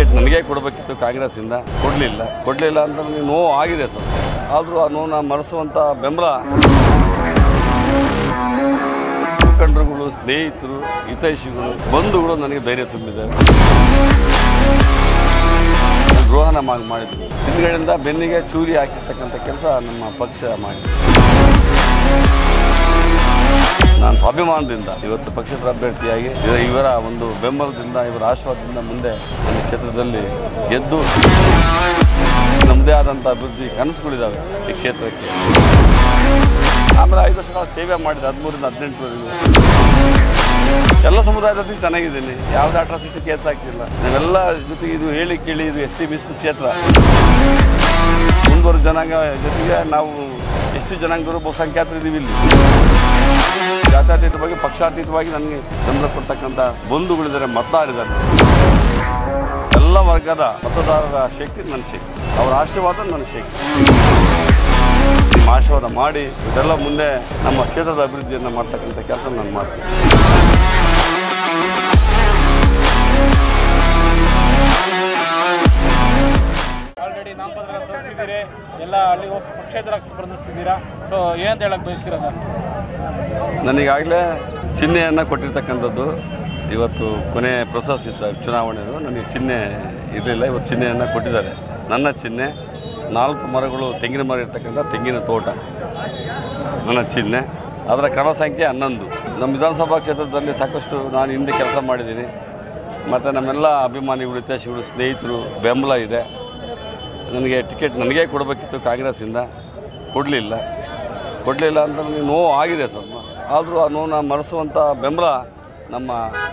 Ticket ನನಗೆ ಕೊಡಬೇಕಿತ್ತು ಕಾಂಗ್ರೆಸ್ಸಿಂದ ಕೊಡಲಿಲ್ಲ ಕೊಡಲಿಲ್ಲ ಅಂತ ನನಗೆ ನೋವು ಆಗಿದೆ ಸರ್ ಆದರೂ ಆ ನೋವನ್ನ ಮರೆಸುವಂಥ ಬೆಂಬಲ ಮುಖಂಡರುಗಳು ಸ್ನೇಹಿತರು ಹಿತೈಷಿಗಳು ಬಂಧುಗಳು ನನಗೆ ಧೈರ್ಯ ತುಂಬಿದ್ದಾರೆ ದ್ರೋಹನ ಮಾಡಿ ಮಾಡಿದ್ರು ಹಿಂದ್ಗಡೆಯಿಂದ ಬೆನ್ನಿಗೆ ಚೂರಿ ಹಾಕಿರ್ತಕ್ಕಂಥ ಕೆಲಸ ನಮ್ಮ ಪಕ್ಷ ಮಾಡಿದೆ ನಾನು ಸ್ವಾಭಿಮಾನದಿಂದ ಇವತ್ತು ಪಕ್ಷೇತರ ಅಭ್ಯರ್ಥಿಯಾಗಿ ಇವ- ಇವರ ಒಂದು ಬೆಂಬಲದಿಂದ ಇವರ ಆಶೀರ್ವಾದದಿಂದ ಮುಂದೆ ನನ್ನ ಕ್ಷೇತ್ರದಲ್ಲಿ ಗೆದ್ದು ನಮ್ಮದೇ ಆದಂಥ ಅಭಿವೃದ್ಧಿ ಕನಸುಗಳಿದ್ದಾವೆ ಈ ಕ್ಷೇತ್ರಕ್ಕೆ ಆಮೇಲೆ ಐದು ವರ್ಷಗಳ ಸೇವೆ ಮಾಡಿದೆ ಹದಿಮೂರಿಂದ ಹದಿನೆಂಟರವರೆಗೂ ಎಲ್ಲ ಸಮುದಾಯದಲ್ಲಿ ಚೆನ್ನಾಗಿದ್ದೀನಿ ಯಾವುದೇ ಅಟ್ರಾಸಿಟಿ ಕೇಸ್ ಆಗ್ತಿಲ್ಲ ನಾವೆಲ್ಲ ಜೊತೆಗೆ ಇದು ಹೇಳಿ ಕೇಳಿ ಇದು ಎಸ್ ಟಿ ಮೀಸಲು ಕ್ಷೇತ್ರ ಮುಂದುವರೆದ ಜನಾಂಗ ಜೊತೆಗೆ ನಾವು ಎಷ್ಟು ಜನಾಂಗದವರು ಬಹುಸಂಖ್ಯಾತರು ಇದ್ದೀವಿ ಇಲ್ಲಿ ಜಾತ್ಯತೀತವಾಗಿ ಪಕ್ಷಾತೀತವಾಗಿ ನನಗೆ ಬೆಂಬಲ ಕೊಡ್ತಕ್ಕಂಥ ಬಂಧುಗಳಿದ್ದಾರೆ ಮತದಾರಿದ್ದಾರೆ ಎಲ್ಲ ವರ್ಗದ ಮತದಾರರ ಶಕ್ತಿ ನನ್ನ ಶಕ್ತಿ ಅವರ ಆಶೀರ್ವಾದ ನನ್ನ ಶಕ್ತಿ ನಿಮ್ಮ ಆಶೀರ್ವಾದ ಮಾಡಿ ಇದೆಲ್ಲ ಮುಂದೆ ನಮ್ಮ ಕ್ಷೇತ್ರದ ಅಭಿವೃದ್ಧಿಯನ್ನು ಮಾಡ್ತಕ್ಕಂಥ ಕೆಲಸ ನಾನು ಮಾಡ್ತೀನಿ ಆಲ್ರೆಡಿ ನಾಮಪತ್ರ ಸಲ್ಲಿಸಿದ್ದೀರಿ ಎಲ್ಲ ಅಲ್ಲಿ ಹೋಗಿ ಪಕ್ಷೇತರ ಸ್ಪರ್ಧಿಸ್ತಿದ್ದೀರಾ ಸೊ ಏನಂತ ಹೇಳಕ್ ಬಯಸ್ತೀರಾ ಸರ್ ನನಗಾಗಲೇ ಚಿಹ್ನೆಯನ್ನು ಕೊಟ್ಟಿರ್ತಕ್ಕಂಥದ್ದು ಇವತ್ತು ಕೊನೆ ಪ್ರೊಸೆಸ್ ಇತ್ತು ಚುನಾವಣೆದು ನನಗೆ ಚಿಹ್ನೆ ಇರಲಿಲ್ಲ ಇವತ್ತು ಚಿಹ್ನೆಯನ್ನು ಕೊಟ್ಟಿದ್ದಾರೆ ನನ್ನ ಚಿಹ್ನೆ ನಾಲ್ಕು ಮರಗಳು ತೆಂಗಿನ ಮರ ಇರ್ತಕ್ಕಂಥ ತೆಂಗಿನ ತೋಟ ನನ್ನ ಚಿಹ್ನೆ ಅದರ ಕ್ರಮ ಸಂಖ್ಯೆ ಹನ್ನೊಂದು ನಮ್ಮ ವಿಧಾನಸಭಾ ಕ್ಷೇತ್ರದಲ್ಲಿ ಸಾಕಷ್ಟು ನಾನು ಹಿಂದೆ ಕೆಲಸ ಮಾಡಿದ್ದೀನಿ ಮತ್ತು ನಮ್ಮೆಲ್ಲ ಅಭಿಮಾನಿಗಳು ಹಿತೈಷಿಗಳು ಸ್ನೇಹಿತರು ಬೆಂಬಲ ಇದೆ ನನಗೆ ಟಿಕೆಟ್ ನನಗೇ ಕೊಡಬೇಕಿತ್ತು ಕಾಂಗ್ರೆಸ್ಸಿಂದ ಕೊಡಲಿಲ್ಲ ಕೊಡಲಿಲ್ಲ ಅಂತ ನನಗೆ ನೋವು ಆಗಿದೆ ಸ್ವಲ್ಪ ಆದರೂ ಆ ನೋವನ್ನ ಮರೆಸುವಂಥ ಬೆಂಬಲ ನಮ್ಮ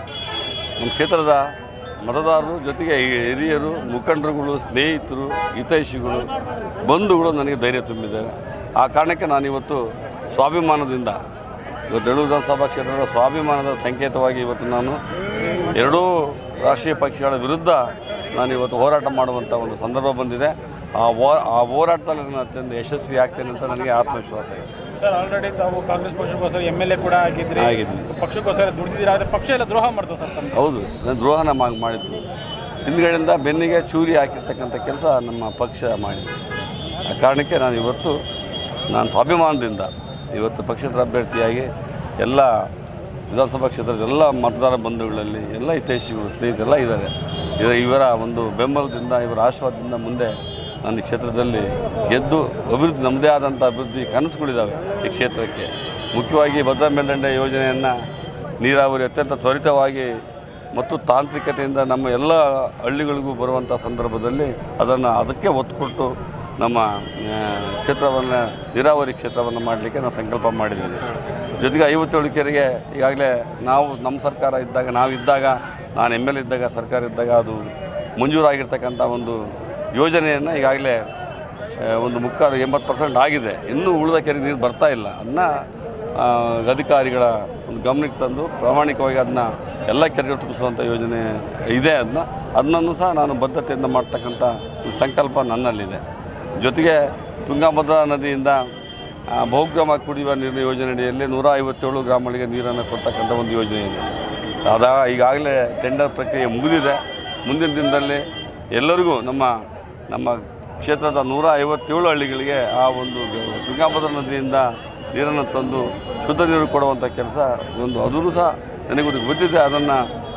ನಮ್ಮ ಕ್ಷೇತ್ರದ ಮತದಾರರು ಜೊತೆಗೆ ಹಿರಿಯರು ಮುಖಂಡರುಗಳು ಸ್ನೇಹಿತರು ಹಿತೈಷಿಗಳು ಬಂಧುಗಳು ನನಗೆ ಧೈರ್ಯ ತುಂಬಿದ್ದಾರೆ ಆ ಕಾರಣಕ್ಕೆ ನಾನಿವತ್ತು ಸ್ವಾಭಿಮಾನದಿಂದ ಇವತ್ತು ಎರಡು ವಿಧಾನಸಭಾ ಕ್ಷೇತ್ರದ ಸ್ವಾಭಿಮಾನದ ಸಂಕೇತವಾಗಿ ಇವತ್ತು ನಾನು ಎರಡೂ ರಾಷ್ಟ್ರೀಯ ಪಕ್ಷಗಳ ವಿರುದ್ಧ ನಾನು ಇವತ್ತು ಹೋರಾಟ ಮಾಡುವಂಥ ಒಂದು ಸಂದರ್ಭ ಬಂದಿದೆ ಆ ಹೋ ಆ ಹೋರಾಟದಲ್ಲಿ ನಾನು ಅತ್ಯಂತ ಯಶಸ್ವಿ ಆಗ್ತೇನೆ ಅಂತ ನನಗೆ ಆತ್ಮವಿಶ್ವಾಸ ಇದೆ ಸರ್ ಆಲ್ರೆಡಿ ತಾವು ಕಾಂಗ್ರೆಸ್ ಪಕ್ಷಕ್ಕೋಸ್ಕರ ಎಮ್ ಎಲ್ ಎ ಕೂಡ ಆಗಿದ್ರಿ ಆಗಿದ್ವಿ. ಪಕ್ಷಕ್ಕೋಸ್ಕರ ದುಡಿದಿದ್ದೀರಾ ಆದರೆ ಪಕ್ಷ ಎಲ್ಲ ದ್ರೋಹ ಮಾಡ್ತಾರೆ ಸರ್ ತಮ್ಮ ಹೌದು ನಾನು ದ್ರೋಹನ ಮಾ ಮಾಡಿದ್ದು ಹಿಂದ್ಗಡೆಯಿಂದ ಬೆನ್ನಿಗೆ ಚೂರಿ ಹಾಕಿರ್ತಕ್ಕಂಥ ಕೆಲಸ ನಮ್ಮ ಪಕ್ಷ ಮಾಡಿದೆ ಆ ಕಾರಣಕ್ಕೆ ನಾನು ಇವತ್ತು ನಾನು ಸ್ವಾಭಿಮಾನದಿಂದ ಇವತ್ತು ಪಕ್ಷೇತರ ಅಭ್ಯರ್ಥಿಯಾಗಿ ಎಲ್ಲ ವಿಧಾನಸಭಾ ಕ್ಷೇತ್ರದ ಎಲ್ಲ ಮತದಾರ ಬಂಧುಗಳಲ್ಲಿ ಎಲ್ಲ ಹಿತೈಷಿಗಳು ಸ್ನೇಹಿತರೆಲ್ಲ ಇದ್ದಾರೆ ಇದರ ಇವರ ಒಂದು ಬೆಂಬಲದಿಂದ ಇವರ ಆಶೀರ್ವಾದದಿಂದ ಮುಂದೆ ನನ್ನ ಈ ಕ್ಷೇತ್ರದಲ್ಲಿ ಗೆದ್ದು ಅಭಿವೃದ್ಧಿ ನಮ್ಮದೇ ಆದಂಥ ಅಭಿವೃದ್ಧಿ ಕನಸುಗಳಿದ್ದಾವೆ ಈ ಕ್ಷೇತ್ರಕ್ಕೆ ಮುಖ್ಯವಾಗಿ ಭದ್ರಾ ಮೇಲ್ದಂಡೆ ಯೋಜನೆಯನ್ನು ನೀರಾವರಿ ಅತ್ಯಂತ ತ್ವರಿತವಾಗಿ ಮತ್ತು ತಾಂತ್ರಿಕತೆಯಿಂದ ನಮ್ಮ ಎಲ್ಲ ಹಳ್ಳಿಗಳಿಗೂ ಬರುವಂಥ ಸಂದರ್ಭದಲ್ಲಿ ಅದನ್ನು ಅದಕ್ಕೆ ಒತ್ತು ಕೊಟ್ಟು ನಮ್ಮ ಆ, ಕ್ಷೇತ್ರವನ್ನು ನೀರಾವರಿ ಕ್ಷೇತ್ರವನ್ನು ಮಾಡಲಿಕ್ಕೆ ನಾನು ಸಂಕಲ್ಪ ಮಾಡಿದ್ದೀನಿ ಜೊತೆಗೆ ಐವತ್ತೇಳು ಕೆರೆಗೆ ಈಗಾಗಲೇ ನಾವು ನಮ್ಮ ಸರ್ಕಾರ ಇದ್ದಾಗ ನಾವಿದ್ದಾಗ ನಾನು ಎಮ್ ಎಲ್ ಇದ್ದಾಗ ಸರ್ಕಾರ ಇದ್ದಾಗ ಅದು ಮಂಜೂರಾಗಿರ್ತಕ್ಕಂಥ ಒಂದು ಯೋಜನೆಯನ್ನು ಈಗಾಗಲೇ ಆ, ಒಂದು ಮುಕ್ಕಾಲು ಎಂಬತ್ತು ಪರ್ಸೆಂಟ್ ಆಗಿದೆ ಇನ್ನೂ ಉಳಿದ ಕೆರೆ ನೀರು ಬರ್ತಾ ಇಲ್ಲ ಅದನ್ನ ಆ, ಅಧಿಕಾರಿಗಳ ಒಂದು ಗಮನಕ್ಕೆ ತಂದು ಪ್ರಾಮಾಣಿಕವಾಗಿ ಅದನ್ನ ಎಲ್ಲ ಕೆರೆಗಳು ತುಂಬಿಸುವಂಥ ಯೋಜನೆ ಇದೆ ಅದನ್ನ ಅದನ್ನೂ ಸಹ ನಾನು ಬದ್ಧತೆಯಿಂದ ಮಾಡ್ತಕ್ಕಂಥ ಒಂದು ಸಂಕಲ್ಪ ನನ್ನಲ್ಲಿದೆ ಜೊತೆಗೆ ತುಂಗಭದ್ರಾ ನದಿಯಿಂದ ಆ, ಬಹುಗ್ರಾಮ ಕುಡಿಯುವ ನೀರಿನ ಯೋಜನೆ ಅಡಿಯಲ್ಲಿ ನೂರ ಐವತ್ತೇಳು ಗ್ರಾಮಗಳಿಗೆ ನೀರನ್ನು ಕೊಡ್ತಕ್ಕಂಥ ಒಂದು ಯೋಜನೆ ಇದೆ ಅದ ಈಗಾಗಲೇ ಟೆಂಡರ್ ಪ್ರಕ್ರಿಯೆ ಮುಗಿದಿದೆ ಮುಂದಿನ ದಿನದಲ್ಲಿ ಎಲ್ಲರಿಗೂ ನಮ್ಮ ನಮ್ಮ ಕ್ಷೇತ್ರದ ನೂರ ಐವತ್ತೇಳು ಹಳ್ಳಿಗಳಿಗೆ ಆ ಒಂದು ತುಂಗಭದ್ರಾ ನದಿಯಿಂದ ನೀರನ್ನು ತಂದು ಶುದ್ಧ ನೀರು ಕೊಡುವಂಥ ಕೆಲಸ ಒಂದು ಅದೂ ಸಹ ನನಗೆ ಗೊತ್ತಿದೆ ಅದನ್ನು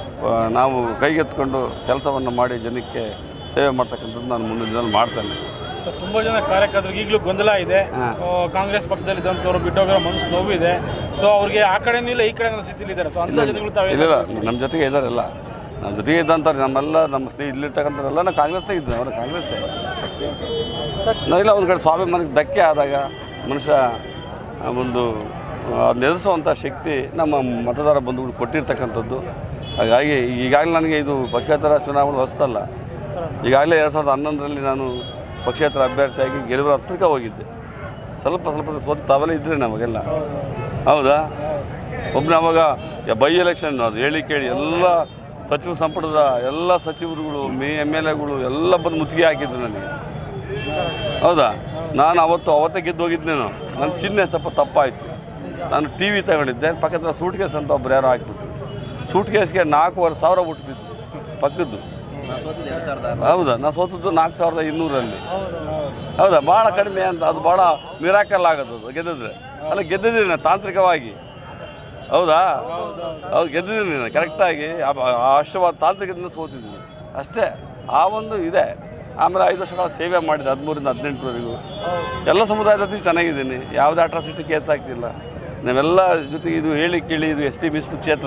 ನಾವು ಕೈಗೆತ್ಕೊಂಡು ಕೆಲಸವನ್ನು ಮಾಡಿ ಜನಕ್ಕೆ ಸೇವೆ ಮಾಡ್ತಕ್ಕಂಥದ್ದು ನಾನು ಮುಂದಿನ ದಿನದಲ್ಲಿ ಮಾಡ್ತೇನೆ ಸೊ ತುಂಬ ಜನ ಕಾರ್ಯಕರ್ತರಿಗೆ ಈಗಲೂ ಗೊಂದಲ ಇದೆ ಹಾ. ಆ, ಕಾಂಗ್ರೆಸ್ ಪಕ್ಷದಲ್ಲಿ ಇದ್ದಂಥವ್ರು ಬಿಟ್ಟೋಗಿರೋ ಮನಸ್ಸು ನೋವಿದೆ ಸೊ ಅವ್ರಿಗೆ ಆ ಕಡೆನೂ ಇಲ್ಲ ಈ ಕಡೆ ಸ್ಥಿತಿಲಿ ಇದ್ದಾರೆ ಸೊ ಅಂತ ಜನಗಳು ತಾವೇ ಇಲ್ಲ ನಮ್ಮ ಜೊತೆಗೆ ಇದ್ದಾರೆಲ್ಲ ನಮ್ಮ ಜೊತೆಗೆ ಇದ್ದಂತಾರೆ ನಮ್ಮೆಲ್ಲ ನಮ್ಮ ಸ್ನೇಹ ಇಲ್ಲಿರ್ತಕ್ಕಂಥವ್ರೆಲ್ಲ ನಾವು ಕಾಂಗ್ರೆಸ್ನೇ ಇದ್ದೆ ಅವರು ಕಾಂಗ್ರೆಸ್ಸೇ ನಾವೆಲ್ಲ ಒಂದು ಕಡೆ ಸ್ವಾಭಿಮಾನಕ್ಕೆ ಧಕ್ಕೆ ಆದಾಗ ಮನುಷ್ಯ ಆ ಒಂದು ಅದನ್ನ ಎದುರಿಸುವಂಥ ಶಕ್ತಿ ನಮ್ಮ ಮತದಾರ ಬಂಧುಗಳು ಕೊಟ್ಟಿರ್ತಕ್ಕಂಥದ್ದು ಹಾಗಾಗಿ ಈಗಾಗಲೇ ನನಗೆ ಇದು ಪಕ್ಷೇತರ ಚುನಾವಣೆ ಹೊಸ್ತಲ್ಲ ಈಗಾಗಲೇ ಎರಡು ಸಾವಿರದ ಹನ್ನೊಂದರಲ್ಲಿ ನಾನು ಪಕ್ಷೇತರ ಅಭ್ಯರ್ಥಿಯಾಗಿ ಗೆಲುವಿನ ಹತ್ತಿರಕ್ಕೆ ಹೋಗಿದ್ದೆ ಸ್ವಲ್ಪ ಸ್ವಲ್ಪ ಸೋತು ತಾವೆಲ್ಲ ಇದ್ದರೆ ನಮಗೆಲ್ಲ ಹೌದಾ ಒಬ್ಬನೇ ಅವಾಗ ಬೈ ಎಲೆಕ್ಷನ್ ಅದು ಹೇಳಿ ಕೇಳಿ ಎಲ್ಲ ಸಚಿವ ಸಂಪುಟದ ಎಲ್ಲ ಸಚಿವರುಗಳು ಮೇ ಎಮ್ ಎಲ್ ಎಗಳು ಎಲ್ಲ ಬಂದು ಮುತ್ತಿಗೆ ಹಾಕಿದ್ರು ನನಗೆ ಹೌದಾ ನಾನು ಅವತ್ತು ಅವತ್ತೇ ಗೆದ್ದು ಹೋಗಿದ್ದೇನು ನನ್ನ ಚಿಹ್ನೆ ಸ್ವಲ್ಪ ತಪ್ಪಾಯಿತು ನಾನು ಟಿ ವಿ ತಗೊಂಡಿದ್ದೆ ಪಕ್ಕದ ಸೂಟ್ ಕೇಸ್ ಅಂತ ಒಬ್ರು ಯಾರೋ ಹಾಕ್ಬಿಟ್ರು ಸೂಟ್ ಕೇಸ್ಗೆ ನಾಲ್ಕೂವರೆ ಸಾವಿರ ಬಿಟ್ಟು ಬಿದ್ದು ಪಕ್ಕದ್ದು ಹೌದಾ ನಾ ಸೋತದ್ದು ನಾಲ್ಕು ಸಾವಿರದ ಇನ್ನೂರಲ್ಲಿ ಹೌದಾ ಭಾಳ ಕಡಿಮೆ ಅಂತ ಅದು ಭಾಳ ಮಿರಾಕಲ್ ಆಗೋದು ಅದು ಗೆದ್ದಿದ್ರೆ ಅಲ್ಲ ಗೆದ್ದಿದ್ದೀನಿ ನಾನು ತಾಂತ್ರಿಕವಾಗಿ ಹೌದಾ ಹೌದು ಗೆದ್ದಿದ್ದೀನಿ ನಾನು ಕರೆಕ್ಟಾಗಿ ಆ- ಆ ಅಷ್ಟವಾದ ತಾಂತ್ರಿಕದಿಂದ ಸೋತಿದ್ದೀನಿ ಅಷ್ಟೇ ಆ ಒಂದು ಇದೆ ಆಮೇಲೆ ಐದು ವರ್ಷಗಳ ಸೇವೆ ಮಾಡಿದೆ ಹದಿಮೂರಿಂದ ಹದಿನೆಂಟರವರೆಗೂ ಎಲ್ಲ ಸಮುದಾಯದ ಜೊತೆ ಚೆನ್ನಾಗಿದ್ದೀನಿ ಯಾವುದೇ ಅಟ್ರಾಸಿಟಿ ಕೇಸ್ ಆಗ್ತಿಲ್ಲ ನಾವೆಲ್ಲ ಜೊತೆಗೆ ಇದು ಹೇಳಿ ಕೇಳಿ ಇದು ಎಸ್ ಟಿ ಮೀಸಲು ಕ್ಷೇತ್ರ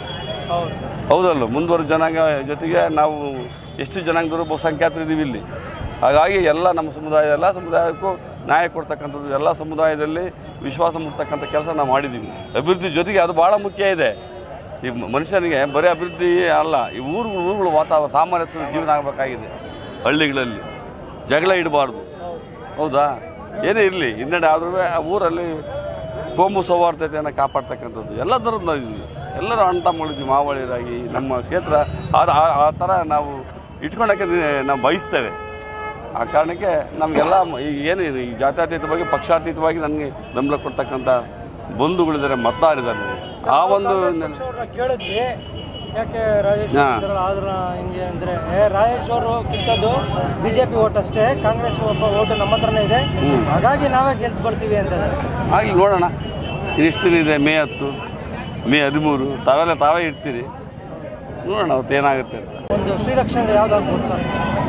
ಹೌದಲ್ಲ ಮುಂದುವರೆದ ಜನಾಂಗ ಜೊತೆಗೆ ನಾವು ಎಷ್ಟು ಜನಾಂಗದವರು ಬಹುಸಂಖ್ಯಾತರು ಇದ್ದೀವಿ ಇಲ್ಲಿ ಹಾಗಾಗಿ ಎಲ್ಲ ನಮ್ಮ ಸಮುದಾಯ ಎಲ್ಲ ಸಮುದಾಯಕ್ಕೂ ನ್ಯಾಯ ಕೊಡ್ತಕ್ಕಂಥದ್ದು ಎಲ್ಲ ಸಮುದಾಯದಲ್ಲಿ ವಿಶ್ವಾಸ ಮೂಡ್ತಕ್ಕಂಥ ಕೆಲಸ ನಾವು ಮಾಡಿದ್ದೀವಿ ಅಭಿವೃದ್ಧಿ ಜೊತೆಗೆ ಅದು ಭಾಳ ಮುಖ್ಯ ಇದೆ ಈ ಮ- ಮನುಷ್ಯನಿಗೆ ಬರೀ ಅಭಿವೃದ್ಧಿ ಅಲ್ಲ ಈ ಊರು ಊರುಗಳು ವಾತಾವರಣ ಸಾಮರಸ್ಯದ ಜೀವನ ಆಗಬೇಕಾಗಿದೆ ಹಳ್ಳಿಗಳಲ್ಲಿ ಜಗಳ ಇಡಬಾರ್ದು ಹೌದಾ ಏನೇ ಇರಲಿ ಹಿನ್ನಡೆ ಆದ್ರೂ ಆ ಊರಲ್ಲಿ ಕೋಮು ಸೌಹಾರ್ದತೆಯನ್ನು ಕಾಪಾಡ್ತಕ್ಕಂಥದ್ದು ಎಲ್ಲ ಥರದ್ದು ನಾವು ಇದ್ದೀವಿ ಎಲ್ಲರೂ ಅಣ್ಣ ತಮ್ಮಗಳಿದ್ವಿ ಮಾವಳಿಯರಾಗಿ ನಮ್ಮ ಕ್ಷೇತ್ರ ಆ- ಆ- ಆ ಥರ ನಾವು ಇಟ್ಕೊಳ್ಳೋಕ್ಕೆ ನಾವು ಬಯಸ್ತೇವೆ ಆ ಕಾರಣಕ್ಕೆ ನಮಗೆಲ್ಲ ಮ- ಈ ಏನು ಇದು ಈ ಜಾತ್ಯತೀತವಾಗಿ ಪಕ್ಷಾತೀತವಾಗಿ ನನಗೆ ಬೆಂಬಲ ಕೊಡ್ತಕ್ಕಂಥ ಬಂಧುಗಳಿದ್ದಾರೆ ಮತದಾರಿದ್ದಾರೆ ಆ ಒಂದು ನೆಲೆ- ಅವ್ರನ್ನ ಕೇಳಿದ್ವಿ ಯಾಕೆ ರಾಜೇಶ್ ಹಾ. ಇದ್ರಲ್ಲ ಆದ್ರ ಹಿಂಗೆ ಅಂದ್ರೆ ಏ, ರಾಜೇಶ್ ಅವರು ಕಿತ್ತದ್ದು ಬಿಜೆಪಿ ಓಟ್ ಅಷ್ಟೇ ಕಾಂಗ್ರೆಸ್ ಒಬ್ಬ ಓಟ್ ನಮ್ಮ ಹತ್ರನೇ ಇದೆ ಹಾಗಾಗಿ ನಾವೇ ಗೆಲ್ತು ಬರ್ತೀವಿ ಅಂತ ಇದ್ದಾರೆ ಆಗಲಿ ನೋಡೋಣ ಎಷ್ಟು ದಿನ ಇದೆ ಮೇ ಹತ್ತು ಮೇ ಹದಿಮೂರು ತಾವೆಲ್ಲ ತಾವೇ ಇರ್ತೀರಿ ನೋಡೋಣ ಅವತ್ತು ಏನಾಗುತ್ತೆ ಅಂತ ಒಂದು ಶ್ರೀರಕ್ಷಣೆ ಯಾವ್ದಾಗ್ಬೋದು ಸರ್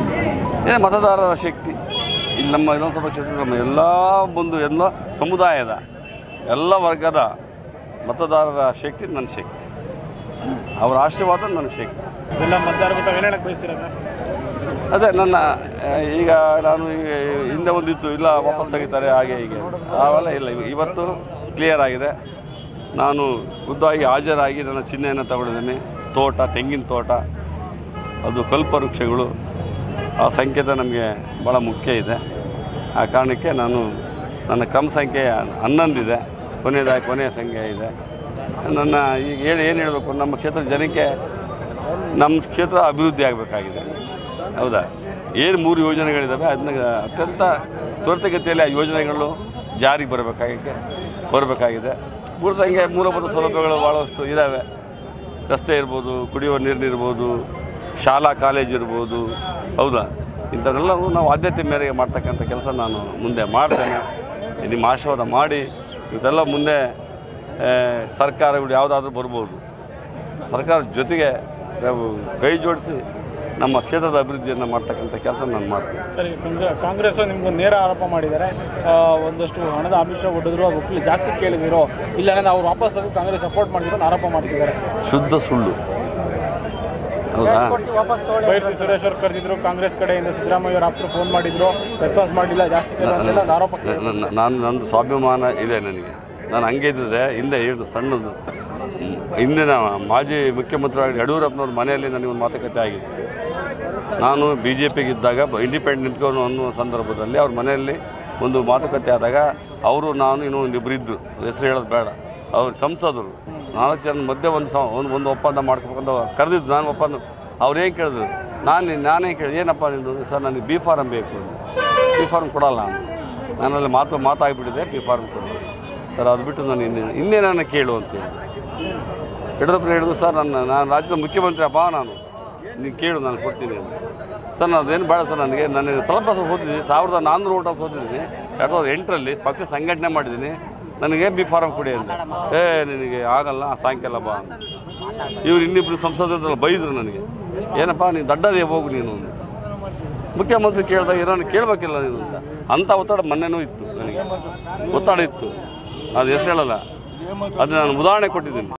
ಏನೇ ಮತದಾರರ ಶಕ್ತಿ ಇಲ್ಲಿ ನಮ್ಮ ವಿಧಾನಸಭಾ ಕ್ಷೇತ್ರದ ನಮ್ಮ ಎಲ್ಲ ಬಂಧು ಎಲ್ಲ ಸಮುದಾಯದ ಎಲ್ಲ ವರ್ಗದ ಮತದಾರರ ಶಕ್ತಿ ನನ್ನ ಶಕ್ತಿ ಅವರ ಆಶೀರ್ವಾದ ನನ್ನ ಶಕ್ತಿ ಎಲ್ಲ ಮತದಾರರು ತಾವು ಏನು ಹೇಳಕ್ಕೆ ಬಯಸ್ತೀರಾ ಸರ್ ಅದೇ ನನ್ನ ಆ, ಈಗ ನಾನು ಈ ಹಿಂದೆ ಒಂದಿತ್ತು ಇಲ್ಲ ವಾಪಸ್ ತೆಗಿತಾರೆ ಹಾಗೆ ಹೀಗೆ ಅವೆಲ್ಲ ಇಲ್ಲ ಇವ- ಇವತ್ತು ಕ್ಲಿಯರ್ ಆಗಿದೆ ನಾನು ಖುದ್ದಾಗಿ ಹಾಜರಾಗಿ ನನ್ನ ಚಿಹ್ನೆಯನ್ನು ತಗೊಂಡಿದ್ದೀನಿ ತೋಟ ತೆಂಗಿನ ತೋಟ ಅದು ಕಲ್ಪವೃಕ್ಷಗಳು ಆ ಸಂಕೇತ ನಮಗೆ ಭಾಳ ಮುಖ್ಯ ಇದೆ ಆ ಕಾರಣಕ್ಕೆ ನಾನು ನನ್ನ ಕ್ರಮ ಸಂಖ್ಯೆ ಹನ್ನೊಂದಿದೆ ಕೊನೆಯದಾಗಿ ಕೊನೆಯ ಸಂಖ್ಯೆ ಇದೆ ನನ್ನ ಈಗ ಹೇಳಿ ಏನು ಹೇಳಬೇಕು ನಮ್ಮ ಕ್ಷೇತ್ರದ ಜನಕ್ಕೆ ನಮ್ಮ ಕ್ಷೇತ್ರ ಅಭಿವೃದ್ಧಿ ಆಗಬೇಕಾಗಿದೆ ಹೌದಾ ಏನು ಮೂರು ಯೋಜನೆಗಳಿದ್ದಾವೆ ಅದನ್ನ ಅತ್ಯಂತ ತ್ವರಿತಗತಿಯಲ್ಲಿ ಆ ಯೋಜನೆಗಳು ಜಾರಿಗೆ ಬರಬೇಕಾಗಿದೆ ಬರಬೇಕಾಗಿದೆ ಉಳಿದಂಗೆ ಮೂಲಭೂತ ಸೌಲಭ್ಯಗಳು ಭಾಳಷ್ಟು ಇದ್ದಾವೆ ರಸ್ತೆ ಇರ್ಬೋದು ಕುಡಿಯುವ ನೀರಿನಿರ್ಬೋದು ಶಾಲಾ ಕಾಲೇಜ್ ಇರ್ಬೋದು ಹೌದಾ ಇಂಥವೆಲ್ಲವೂ ನಾವು ಆದ್ಯತೆ ಮೇರೆಗೆ ಮಾಡ್ತಕ್ಕಂಥ ಕೆಲಸ ನಾನು ಮುಂದೆ ಮಾಡ್ತೇನೆ ನಿಮ್ಮ ಆಶೀರ್ವಾದ ಮಾಡಿ ಇವತ್ತೆಲ್ಲ ಮುಂದೆ ಆ, ಸರ್ಕಾರಗಳು ಯಾವುದಾದ್ರೂ ಬರ್ಬೋದು ಸರ್ಕಾರ ಜೊತೆಗೆ ನಾವು ಕೈ ಜೋಡಿಸಿ ನಮ್ಮ ಕ್ಷೇತ್ರದ ಅಭಿವೃದ್ಧಿಯನ್ನು ಮಾಡ್ತಕ್ಕಂಥ ಕೆಲಸ ನಾನು ಮಾಡ್ತೀನಿ ಸರ್ ಈಗ ಕಾಂಗ್ರೆ- ಕಾಂಗ್ರೆಸ್ ನಿಮ್ಗೆ ನೇರ ಆರೋಪ ಮಾಡಿದ್ದಾರೆ ಆ, ಒಂದಷ್ಟು ಹಣದ ಆಮಿಷ ಒಡ್ಡಿದ್ರು ಅದು ಒಕ್ಕಲಿ ಜಾಸ್ತಿ ಕೇಳಿದಿರೋ ಇಲ್ಲ ಅಂದ್ರೆ ಅವ್ರು ವಾಪಸ್ ತೆಗೆದು ಕಾಂಗ್ರೆಸ್ ಸಪೋರ್ಟ್ ಮಾಡಿದ್ರು ಅಂತ ಆರೋಪ ಮಾಡ್ತಿದ್ದಾರೆ ಶುದ್ಧ ಸುಳ್ಳು ಹೌದಾ ಕೊಡ್ತೀವಿ ವಾಪಸ್ ತೊಗೊಳ್ಳಿ ಬೈರ್ತಿ ಸುರೇಶ್ ಅವ್ರು ಕರೆದಿದ್ರು ಕಾಂಗ್ರೆಸ್ ಕಡೆಯಿಂದ ಸಿದ್ದರಾಮಯ್ಯ ಅವ್ರ ಆಪ್ತರು ಫೋನ್ ಮಾಡಿದ್ರು ರೆಸ್ಪಾನ್ಸ್ ಮಾಡಿಲ್ಲ ಜಾಸ್ತಿ ಕೇಳಿದ್ರು ಅಂತೆಲ್ಲ ಒಂದು ಆರೋಪ ಕೇಳಿ ನ- ನ- ನಾನು ನಂದು ಸ್ವಾಭಿಮಾನ ಇದೆ ನನಗೆ ನಾನು ಹಂಗೆ ಇದ್ದಿದ್ರೆ ಹಿಂದೆ ಹೇಳಿದ್ದು ಸಣ್ಣದು ಹ್ಮ್. ಹಿಂದಿನ ಮಾಜಿ ಮುಖ್ಯಮಂತ್ರಿ ಯಡಿಯೂರಪ್ಪನವ್ರ ಮನೆಯಲ್ಲಿ ನನಗೆ ಒಂದು ಮಾತುಕತೆ ಆಗಿತ್ತು ನಾನು ಬಿ ಜೆ ಪಿಗೆ ಇದ್ದಾಗ ಇಂಡಿಪೆಂಡೆಂಟ್ ನಿಂತ್ಕೊಂಡು ಅನ್ನೋ ಸಂದರ್ಭದಲ್ಲಿ ಅವ್ರ ಮನೆಯಲ್ಲಿ ಒಂದು ಮಾತುಕತೆ ಆದಾಗ ಅವರು ನಾನು ಇನ್ನೂ ಒಂದು ಇಬ್ಬರು ಇದ್ದರು ಹೆಸರು ಹೇಳೋದು ಬೇಡ ಅವ್ರು ಸಂಸದರು ನಾಲ್ಕು ಜನ ಮಧ್ಯೆ ಒಂದು ಸ ಒಂದು ಒಂದು ಒಪ್ಪಂದ ಮಾಡ್ಕೋಬೇಕಂತ ಕರೆದಿದ್ದು ನಾನು ಒಪ್ಪಂದ ಅವ್ರು ಏನು ಕೇಳಿದ್ರು ನಾನು ನಾನೇ ಕೇಳಿದೆ ಏನಪ್ಪ ನಿಂದು ಸರ್ ನನಗೆ ಬಿ ಫಾರಮ್ ಬೇಕು ಬಿ ಫಾರ್ಮ್ ಕೊಡಲ್ಲ ನಾನು ನನ್ನಲ್ಲಿ ಮಾತು ಮಾತಾಗ್ಬಿಟ್ಟಿದೆ ಬಿ ಫಾರ್ಮ್ ಕೊಡಲ್ಲ ಸರ್ ಅದು ಬಿಟ್ಟು ನಾನು ಇನ್ನೇ ಇನ್ನೇನನ್ನ ಕೇಳು ಅಂತೇಳಿ ಯಡಿಯೂರಪ್ಪನ ಹೇಳಿದ್ರು ಸರ್ ನನ್ನ ನಾನು ರಾಜ್ಯದ ಮುಖ್ಯಮಂತ್ರಿ ಅಪ್ಪ ನಾನು ನೀನು ಕೇಳು ನಾನು ಕೊಡ್ತೀನಿ ಅಂತ ಸರ್ ನಾನು ಅದೇನು ಬೇಡ ಸರ್ ನನಗೆ ನನಗೆ ಸ್ವಲ್ಪ ಸ್ವಲ್ಪ ಓದಿದ್ದೀನಿ ಸಾವಿರದ ನಾನ್ನೂರು ಓಟ ಓದಿದ್ದೀನಿ ಎರಡು ಸಾವಿರದ ಎಂಟರಲ್ಲಿ ಪಕ್ಷ ಸಂಘಟನೆ ಮಾಡಿದ್ದೀನಿ ನನಗೆ ಬಿ ಫಾರಮ್ ಕೊಡಿ ಅಂತ ಏ ನಿನಗೆ ಆಗಲ್ಲ ಸಾಯಂಕಾಲ ಬಾ ಅಂತ ಇವ್ರು ಇನ್ನಿಬ್ಬರು ಸಂಸದರು ಬೈದರು ನನಗೆ ಏನಪ್ಪ ನೀನು ದಡ್ಡದೇ ಹೋಗು ನೀನು ಅಂತ. ಮುಖ್ಯಮಂತ್ರಿ ಕೇಳಿದಾಗ ಏನೋ ಕೇಳಬೇಕಿಲ್ಲ ನೀನು ಅಂತ ಅಂಥ ಒತ್ತಡ ಮೊನ್ನೆನೂ ಇತ್ತು ನನಗೆ ಒತ್ತಡ ಇತ್ತು ಅದು ಹೆಸರು ಹೇಳಲ್ಲ ಅದು ನಾನು ಉದಾಹರಣೆ ಕೊಟ್ಟಿದ್ದೀನಿ